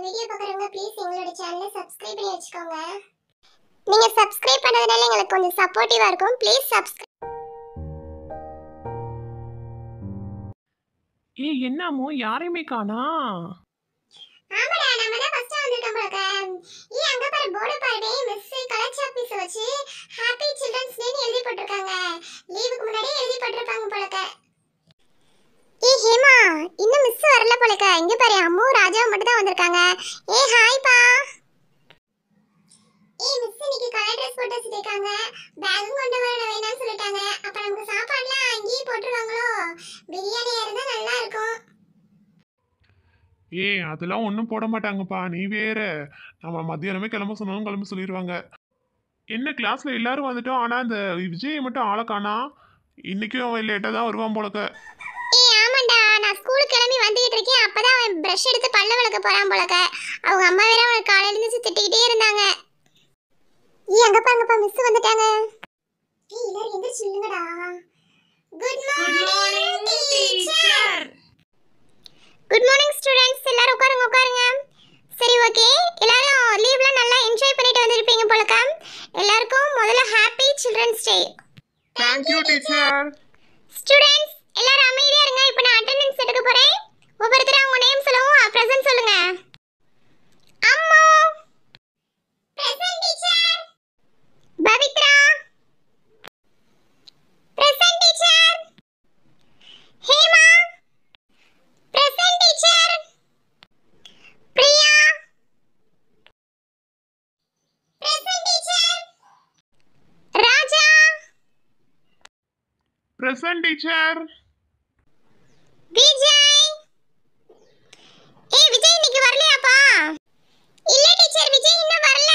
video பார்க்குறவங்க please எங்களோட சேனலை சப்ஸ்கிரைப் பண்ணி வச்சுக்கோங்க நீங்க சப்ஸ்கிரைப் பண்ணதுனால எங்களுக்கு கொஞ்சம் சப்போர்ட்டிவா இருக்கும் ப்ளீஸ் சப்ஸ்கிரைப் ஏய் என்னமோ யாரையுமே காணா ஆமாடா நம்ம தான் ஃபர்ஸ்ட் வந்திருக்கோம் போலக்க ஏ அங்க பாரு போர்டு பாருடே மிஸ் கலெக்டர் ஆபீஸ் வச்சு ஹாப்பி சில்ட்ரன்ஸ் டேன்னு எழுதி போட்டிருக்காங்க லீவுக்கு முன்னாடியே எழுதி போட்டிருப்பாங்க போலக்க ஏ ஹேமா இன்னும் மிஸ் வரல போலக்க இங்க பாரு அம்மு ராஜாவும் மட்டும் தான் வந்திருக்காங்க ஏ ஹாய் பா ஏ மிஸ் இன்னைக்கு கலர் ட்ரெஸ் போட்டு வச்சிருக்காங்க பேகும் கொண்டு வர வேணாம்னு சொல்லிட்டாங்க அப்ப நமக்கு சாப்பாடுலாம் அங்கேயே போட்டுருவாங்களோ பிரியாணியா இருந்தா நல்லா இருக்கும் ஏய் அதெல்லாம் ஒன்றும் போட மாட்டாங்கப்பா நீ வேற நம்ம மத்தியானமே கிளம்ப சொன்னாலும் கிளம்ப சொல்லிடுவாங்க என்ன கிளாஸ்ல எல்லாரும் வந்துட்டோம் ஆனால் அந்த விஜயை மட்டும் ஆளை காணா இன்னைக்கும் அவன் லேட்டாக தான் வருவான் போலக்க ஏய் ஆமாண்டா நான் ஸ்கூலுக்கு கிளம்பி வந்துகிட்டு இருக்கேன் அப்பதான் அவன் ப்ரஷ் எடுத்து பல்ல விளக்க போறான் போலக்க அவங்க அம்மா வேற அவனுக்கு காலையில இருந்து திட்டிக்கிட்டே இருந்தாங்க ஏய் அங்க பாருங்கப்பா மிஸ் வந்துட்டாங்க ஏய் எல்லாரும் எந்திரிச்சு நில்லுங்கடா good morning teacher good morning students எல்லாரும் உட்காருங்க உட்காருங்க சரி ஓகே எல்லாரும் லீவ்ல நல்லா என்ஜாய் பண்ணிட்டு வந்திருப்பீங்க போலக்க எல்லாருக்கும் முதல்ல happy children's day thank you teacher students எல்லாரும் அமைதியா இருங்க இப்போ நான் அட்டெண்டன்ஸ் எடுக்க போறேன் ஒவ்வொருத்தரும் அவங்க நேம் சொல்லவும் பிரசன்ட் சொல்லுங்க Ammu present teacher Pavithra present teacher Hema present teacher Priya present teacher Raja present teacher Vijay ஏய் விஜய் இன்னைக்கு வரலையாப்பா இல்ல டீச்சர் விஜய் இன்னும் வரல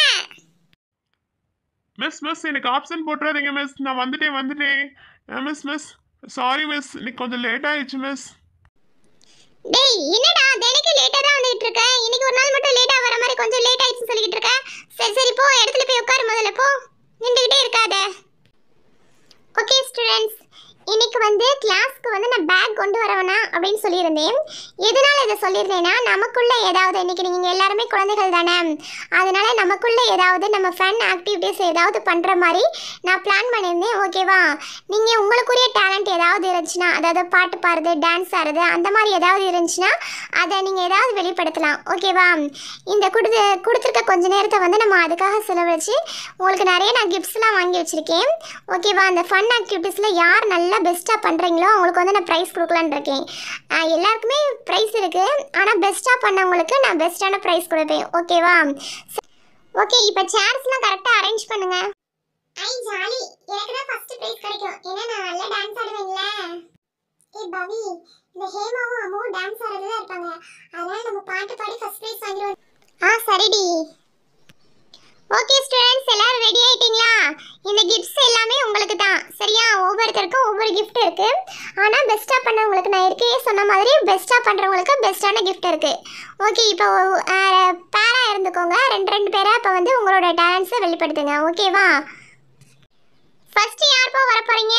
மிஸ் மிஸ் எனக்கு ஆப்ஷன் போட்டுறாதீங்க மிஸ் நான் வந்துட்டேன் வந்துட்டேன் மிஸ் மிஸ் சாரி மிஸ் இன்னைக்கு கொஞ்சம் லேட் ஆயிடுச்சு மிஸ் டேய் என்னடா தினைக்கு லேட்டா தான் வந்துட்டு இருக்க இன்னைக்கு ஒரு நாள் மட்டும் லேட்டா வர மாதிரி கொஞ்சம் லேட் ஆயிடுச்சுன்னு சொல்லிட்டு இருக்க சரி சரி போ இடத்துல போய் உட்காரு முதல்ல போ நின்றுகிட்டே இருக்காத ஓகே ஸ்டூடெண்ட்ஸ் இன்னைக்கு வந்து கிளாஸ்க்கு வந்து நான் பேக் கொண்டு வர வேணாம் அப்படின்னு சொல்லியிருந்தேன் எதனால இதை சொல்லியிருந்தேன்னா நமக்குள்ள ஏதாவது இன்னைக்கு நீங்கள் எல்லாருமே குழந்தைகள் தானே அதனால நமக்குள்ள ஏதாவது நம்ம ஃபன் ஆக்டிவிட்டீஸ் ஏதாவது பண்ணுற மாதிரி நான் பிளான் பண்ணியிருந்தேன் ஓகேவா நீங்கள் உங்களுக்குரிய டேலண்ட் ஏதாவது இருந்துச்சுன்னா அதாவது பாட்டு பாடுறது டான்ஸ் ஆடுறது அந்த மாதிரி ஏதாவது இருந்துச்சுன்னா அதை நீங்கள் ஏதாவது வெளிப்படுத்தலாம் ஓகேவா இந்த கொடுத்து கொடுத்துருக்க கொஞ்ச நேரத்தை வந்து நம்ம அதுக்காக செலவழித்து உங்களுக்கு நிறைய நான் கிஃப்ட்ஸ்லாம் வாங்கி வச்சுருக்கேன் ஓகேவா அந்த ஃபன் ஆக்டிவிட்டீஸில் யார் நல்லா பெஸ்ட்டாக பண்ணுறீங்களோ அவங்களுக்கு வந்து நான் ப்ரைஸ் கொடுக்கலான்னு இருக்கேன் ஆஹ் எல்லாருக்குமே ப்ரைஸ் இருக்குது ஆனால் பெஸ்ட்டாக பண்ணவங்களுக்கு நான் பெஸ்ட்டான ப்ரைஸ் கொடுப்பேன் ஓகேவா ஓகே இப்போ சேர்ஸ்லாம் கரெக்டாக அரேஞ்ச் பண்ணுங்க ஐ ஜாலி எனக்கு தான் ஃபர்ஸ்ட் ப்ரைஸ் கிடைக்கும் ஏன்னா நான் நல்லா டான்ஸ் ஆடுவேன்ல ஏய் பவி இந்த ஹேமாவும் அம்மாவும் டான்ஸ் ஆடுறதுல இருப்பாங்க அதனால நம்ம பாட்டு பாடி ஃபர்ஸ்ட் ப்ரைஸ் வாங்கிடுவோம் ஆ சரிடி ஓகே ஸ்டூடெண்ட்ஸ் எல்லாரும் ரெடி ஆயிட்டீங்களா இந்த கிஃப்ட்ஸ் எல்லாமே உங்களுக்கு தான் சரியா ஒவ்வொருத்தருக்கும் ஒவ்வொரு gift இருக்கு ஆனால் பெஸ்ட்டாக பண்ணவங்களுக்கு நான் இருக்கே சொன்ன மாதிரி பெஸ்ட்டாக பண்ணுறவங்களுக்கு பெஸ்ட்டான gift இருக்கு ஓகே இப்போ பேராக இருந்துக்கோங்க ரெண்டு ரெண்டு பேராக இப்போ வந்து உங்களோட டேலண்ட்ஸை வெளிப்படுத்துங்க ஓகேவா ஃபர்ஸ்ட் யார் போ வர போறீங்க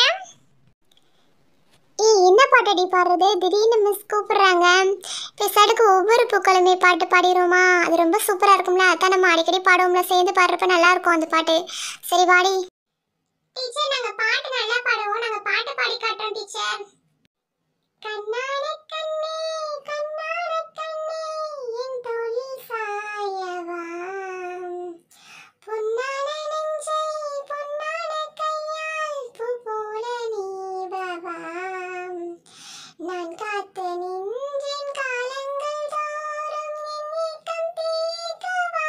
ஏய் என்ன பாட்டடி பாடுறது திடீர்னு மிஸ் கூப்பிடுறாங்க பெசாடுக்கு ஒவ்வொரு பூக்களுமே பாட்டு பாடிடுவோமா அது ரொம்ப சூப்பராக இருக்கும்ல அதான் நம்ம அடிக்கடி பாடுவோம்ல சேர்ந்து பாடுறப்ப நல்லா இருக்கும் அந்த பாட்டு சரி வாடி டீச்சர் நாங்க பாட்டு நல்லா பாடுவோம் நாங்க பாட்டு பாடி காட்டுறோம் டீச்சர் கண்ணான கண்ணே கண்ணான கண்ணே என் தோழி சாயவா பொன்னான நெஞ்சை பொன்னான கையால் பூ போல நீவவா நான் காத்து நின்றேன் காலங்கள் தோறும் என் ஏக்கம் தீர்க்கவா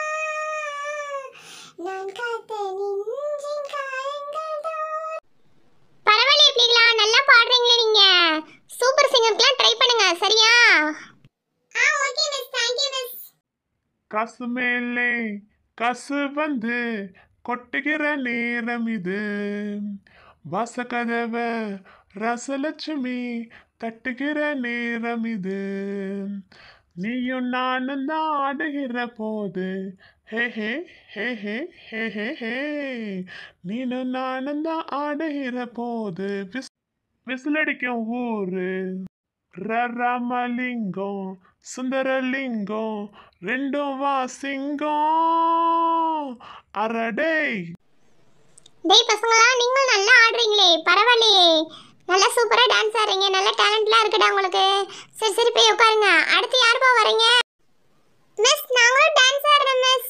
நான் காத்து நின்றேன் காலங்கள் தோறும் பரவாயில்ல பிள்ளைகளா நல்லா பாடுறீங்களே நீங்க சூப்பர் சிங்கர்க்குலாம் ட்ரை பண்ணுங்க சரியா ஆ okay miss thank you miss காசு மேலே காசு வந்து கொட்டுகிற நேரம் இது வாசக்கதவ ரசலட்சுமி தட்டுகிற நேரம் இது நீயும் நானும் தான் ஆடுகிற போது ஹே ஹே ஹே ஹே ஹே ஹே ஹே நீனும் நானும் தான் ஆடுகிற போது விஸ் விசிலடிக்கும் ஊரு ரராமலிங்கம் சுந்தரலிங்கம் ரெண்டும் வாசிங்கம் அரடே டேய் பசங்களா நீங்களும் நல்லா ஆடுறீங்களே பரவாயில்லையே நல்லா சூப்பரா டான்ஸ் ஆடுறீங்க நல்ல டேலண்ட்லாம் இருக்குடா உங்களுக்கு சரி சரி போய் உட்காருங்க அடுத்து யாருப்பா வரீங்க மிஸ் நாங்களும் டான்ஸ் ஆடுறோம் மிஸ்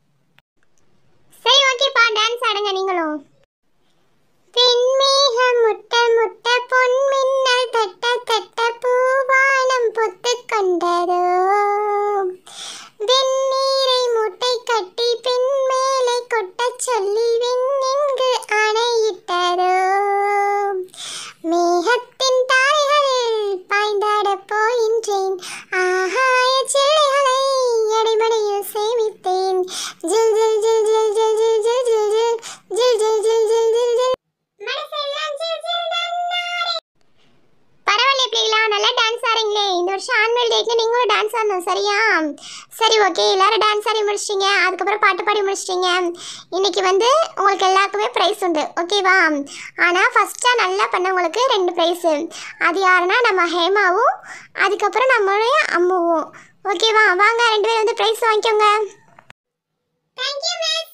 சரி ஓகேப்பா டான்ஸ் ஆடுங்க நீங்களும் விண்மேகம் முட்ட முட்ட பொன் மின்னல் தட்ட தட்ட பூவானம் பொத்து கொண்டதோ வெந்நீரை மூட்டை கட்டி பின் மேலே கொட்டச் சொல்லி விண்ணிங்கு அணையிட்டதோ மேகத்தின் தாரைகளில் பாய்ந்தாடப் போகின்றேன் ஆகாய சில்லைகளை அடிமடியில் சேமித்தேன் ஜில் ஜில் ஜில் ஜில் ஜில் ஜில் ஜில் ஜில் ஜில் ஜில் ஜில் ஜில் ஜில் ஜில் ஜில் மனசெல்லாம் ஜில் ஜில் நன்னாரே பரவாயில்ல பிள்ளைகளா நல்லா டான்ஸ் ஆடுறீங்களே இந்த வருஷம் ஆனுவல் டேக்கு நீங்களும் டான்ஸ் ஆடணும் சரியா சரி ஓகே எல்லாரும் டான்ஸ் ஆடி முடிச்சிட்டீங்க அதுக்கப்புறம் பாட்டு பாடி முடிச்சிட்டீங்க இன்னைக்கு வந்து உங்களுக்கு எல்லாருக்குமே ப்ரைஸ் உண்டு ஓகேவா ஆனால் ஃபஸ்ட்டாக நல்லா பண்ணவங்களுக்கு ரெண்டு ப்ரைஸு அது யாருன்னா நம்ம ஹேமாவும் அதுக்கப்புறம் நம்மளுடைய அம்முவும் ஓகேவா வாங்க ரெண்டு பேரும் வந்து ப்ரைஸ் வாங்கிக்கோங்க தேங்க்யூ மிஸ்